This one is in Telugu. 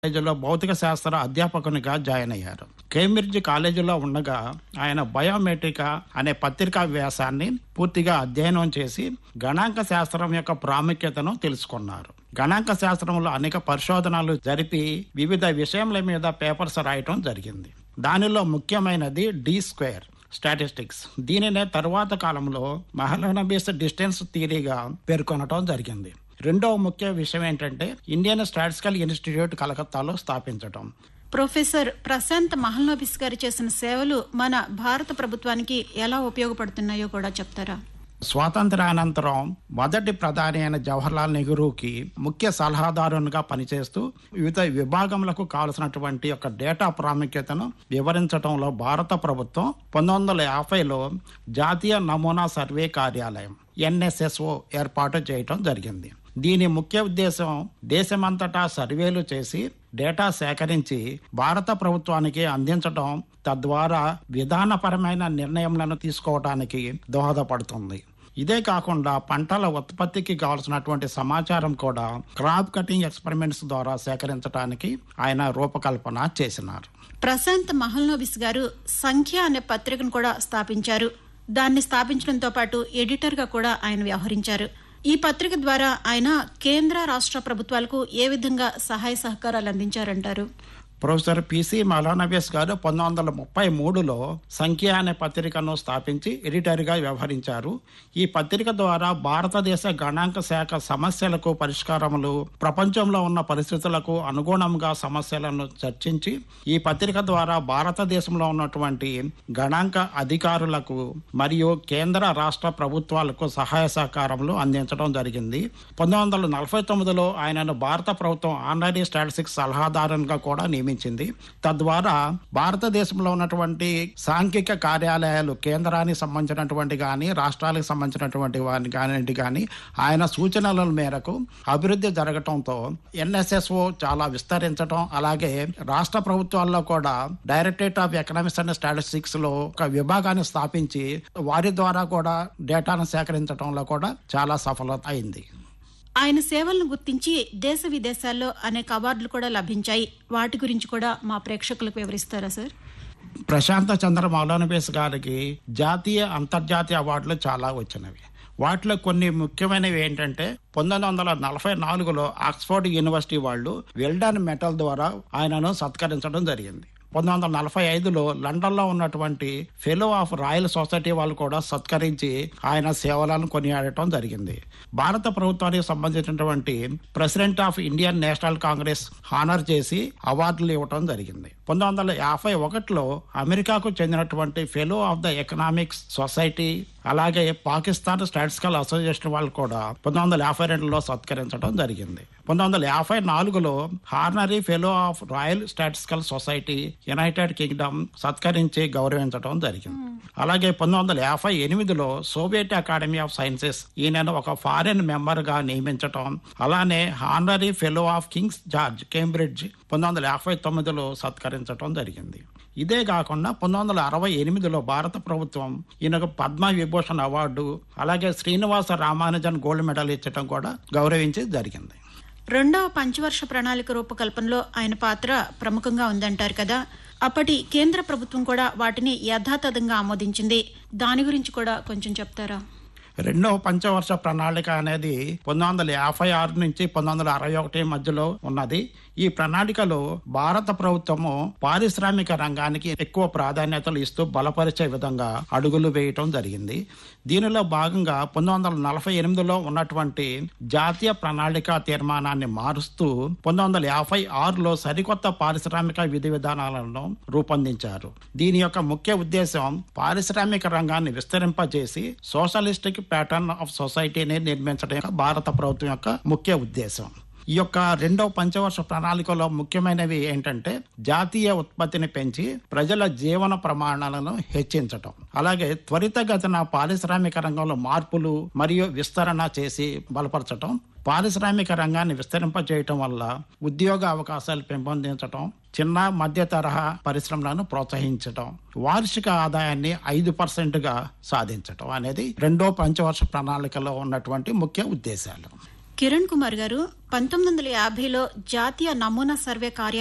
కాలేజీలో భౌతిక శాస్త్ర అధ్యాపకునిగా జాయిన్ అయ్యారు కేంబ్రిడ్జ్ కాలేజీలో ఉండగా ఆయన బయోమెట్రికా అనే పత్రికా వ్యాసాన్ని పూర్తిగా అధ్యయనం చేసి గణాంక శాస్త్రం యొక్క ప్రాముఖ్యతను తెలుసుకున్నారు గణాంక శాస్త్రంలో అనేక పరిశోధనలు జరిపి వివిధ విషయముల మీద పేపర్స్ రాయటం జరిగింది దానిలో ముఖ్యమైనది డి స్క్వేర్ స్టాటిస్టిక్స్ దీనినే తరువాత కాలంలో మహలనబీస్ డిస్టెన్స్ థియరీగా పేర్కొనటం జరిగింది రెండవ ముఖ్య విషయం ఏంటంటే ఇండియన్ స్టాటిస్టికల్ ఇన్స్టిట్యూట్ కలకత్తాలో స్థాపించటం ప్రొఫెసర్ ప్రశాంత్ మహల్నోబిస్ గారు చేసిన సేవలు మన భారత ప్రభుత్వానికి ఎలా ఉపయోగపడుతున్నాయో కూడా చెప్తారా స్వాతంత్రానంతరం మొదటి ప్రధాని అయిన జవహర్లాల్ నెహ్రూకి ముఖ్య సలహాదారునిగా పనిచేస్తూ వివిధ విభాగములకు కావలసినటువంటి యొక్క డేటా ప్రాముఖ్యతను వివరించడంలో భారత ప్రభుత్వం పంతొమ్మిది వందల యాభైలో జాతీయ నమూనా సర్వే కార్యాలయం ఎన్ఎస్ఎస్ఓ ఏర్పాటు చేయటం జరిగింది దీని ముఖ్య ఉద్దేశం దేశమంతటా సర్వేలు చేసి డేటా సేకరించి భారత ప్రభుత్వానికి అందించడం తద్వారా విధానపరమైన నిర్ణయములను తీసుకోవడానికి దోహదపడుతుంది ఇదే కాకుండా పంటల ఉత్పత్తికి కావాల్సినటువంటి సమాచారం కూడా క్రాప్ కటింగ్ ఎక్స్పెరిమెంట్స్ ద్వారా సేకరించడానికి ఆయన రూపకల్పన చేసినారు ప్రశాంత్ మహల్నోబిస్ గారు సంఖ్య అనే పత్రికను కూడా స్థాపించారు దాన్ని స్థాపించడంతో పాటు ఎడిటర్ గా కూడా ఆయన వ్యవహరించారు ఈ పత్రిక ద్వారా ఆయన కేంద్ర రాష్ట్ర ప్రభుత్వాలకు ఏ విధంగా సహాయ సహకారాలు అందించారంటారు ప్రొఫెసర్ పిసి మలానబేస్ గారు పంతొమ్మిది వందల ముప్పై మూడులో సంఖ్య అనే పత్రికను స్థాపించి ఎడిటర్గా వ్యవహరించారు ఈ పత్రిక ద్వారా భారతదేశ గణాంక శాఖ సమస్యలకు పరిష్కారములు ప్రపంచంలో ఉన్న పరిస్థితులకు అనుగుణంగా సమస్యలను చర్చించి ఈ పత్రిక ద్వారా భారతదేశంలో ఉన్నటువంటి గణాంక అధికారులకు మరియు కేంద్ర రాష్ట్ర ప్రభుత్వాలకు సహాయ సహకారములు అందించడం జరిగింది పంతొమ్మిది వందల నలభై తొమ్మిదిలో ఆయనను భారత ప్రభుత్వం ఆనరీ స్టాటిస్టిక్స్ సలహాదారునిగా కూడా నియమించింది తద్వారా భారతదేశంలో ఉన్నటువంటి సాంఘిక కార్యాలయాలు కేంద్రానికి సంబంధించినటువంటి కానీ రాష్ట్రాలకు సంబంధించినటువంటి వారిని కానీ కానీ ఆయన సూచనల మేరకు అభివృద్ధి జరగటంతో ఎన్ఎస్ఎస్ఓ చాలా విస్తరించడం అలాగే రాష్ట్ర ప్రభుత్వాల్లో కూడా directorate of economics and statistics లో ఒక విభాగాన్ని స్థాపించి వారి ద్వారా కూడా డేటాను సేకరించడంలో కూడా చాలా సఫలత అయింది ఆయన సేవలను గుర్తించి దేశ విదేశాల్లో అనేక అవార్డులు కూడా లభించాయి వాటి గురించి కూడా మా ప్రేక్షకులకు వివరిస్తారా సార్ ప్రశాంత చంద్ర మౌలానబేస్ గారికి జాతీయ అంతర్జాతీయ అవార్డులు చాలా వచ్చినవి వాటిలో కొన్ని ముఖ్యమైనవి ఏంటంటే పంతొమ్మిది వందల నలభై నాలుగులో ఆక్స్ఫర్డ్ యూనివర్సిటీ వాళ్ళు వెల్డన్ మెటల్ ద్వారా ఆయనను సత్కరించడం జరిగింది పంతొమ్మిది వందల నలభై ఐదులో లండన్లో ఉన్నటువంటి ఫెలో ఆఫ్ రాయల్ సొసైటీ వాళ్ళు కూడా సత్కరించి ఆయన సేవలను కొనియాడటం జరిగింది భారత ప్రభుత్వానికి సంబంధించినటువంటి president of Indian National Congress honour చేసి అవార్డులు ఇవ్వటం జరిగింది పంతొమ్మిది వందల యాభై ఒకటిలో అమెరికాకు చెందినటువంటి fellow of the economics society అలాగే పాకిస్తాన్ స్టాటిస్టికల్ అసోసియేషన్ వాళ్ళు కూడా పంతొమ్మిది వందల యాభై రెండులో సత్కరించడం జరిగింది పంతొమ్మిది వందల యాభై నాలుగులో honorary fellow of Royal Statistical Society United Kingdom సత్కరించి గౌరవించడం జరిగింది అలాగే పంతొమ్మిది వందల యాభై ఎనిమిదిలో సోవియట్ అకాడమీ ఆఫ్ సైన్సెస్ ఈయనను ఒక ఫారెన్ మెంబర్ గా నియమించటం అలానే honorary fellow of King's George Cambridge పంతొమ్మిది వందల యాభై తొమ్మిదిలో సత్కరించడం జరిగింది ఇదే కాకుండా పంతొమ్మిది వందల అరవై ఎనిమిదిలో భారత ప్రభుత్వం ఈయనకు పద్మ విభూషణ్ అవార్డు అలాగే శ్రీనివాస రామానుజన్ గోల్డ్ మెడల్ ఇచ్చటం కూడా గౌరవించి జరిగింది రెండవ పంచవర్ష ప్రణాళిక రూపకల్పనలో ఆయన పాత్ర ప్రముఖంగా ఉందంటారు కదా అప్పటి కేంద్ర ప్రభుత్వం కూడా వాటిని యథాతథంగా ఆమోదించింది దాని గురించి కూడా కొంచెం చెప్తారా రెండవ పంచవర్ష ప్రణాళిక అనేది పంతొమ్మిది వందల యాభై ఆరు నుంచి పంతొమ్మిది వందల అరవై ఒకటి మధ్యలో ఉన్నది ఈ ప్రణాళికలో భారత ప్రభుత్వము పారిశ్రామిక రంగానికి ఎక్కువ ప్రాధాన్యతలు ఇస్తూ బలపరిచే విధంగా అడుగులు వేయటం జరిగింది దీనిలో భాగంగా పంతొమ్మిది వందల నలభై ఎనిమిదిలో ఉన్నటువంటి జాతీయ ప్రణాళిక తీర్మానాన్ని మారుస్తూ పంతొమ్మిది వందల యాభై ఆరులో సరికొత్త పారిశ్రామిక విధి విధానాలను రూపొందించారు దీని యొక్క ముఖ్య ఉద్దేశం పారిశ్రామిక రంగాన్ని విస్తరింపజేసి సోషలిస్టిక్ ప్యాటర్న్ ఆఫ్ సొసైటీని నిర్మించడం భారత ప్రభుత్వం యొక్క ముఖ్య ఉద్దేశం ఈ యొక్క రెండవ పంచవర్ష ప్రణాళికలో ముఖ్యమైనవి ఏంటంటే జాతీయ ఉత్పత్తిని పెంచి ప్రజల జీవన ప్రమాణాలను హెచ్చించటం అలాగే త్వరితగతిన పారిశ్రామిక రంగంలో మార్పులు మరియు విస్తరణ చేసి బలపరచటం పారిశ్రామిక రంగాన్ని విస్తరింపజేయటం వల్ల ఉద్యోగ అవకాశాలు పెంపొందించటం చిన్న మధ్య తరహా పరిశ్రమలను ప్రోత్సహించటం వార్షిక ఆదాయాన్ని ఐదు పర్సెంట్గా సాధించటం అనేది రెండో పంచవర్ష ప్రణాళికలో ఉన్నటువంటి ముఖ్య ఉద్దేశాలు కిరణ్ కుమార్ గారు పంతొమ్మిది వందల యాభైలో జాతీయ నమూనా సర్వే కార్య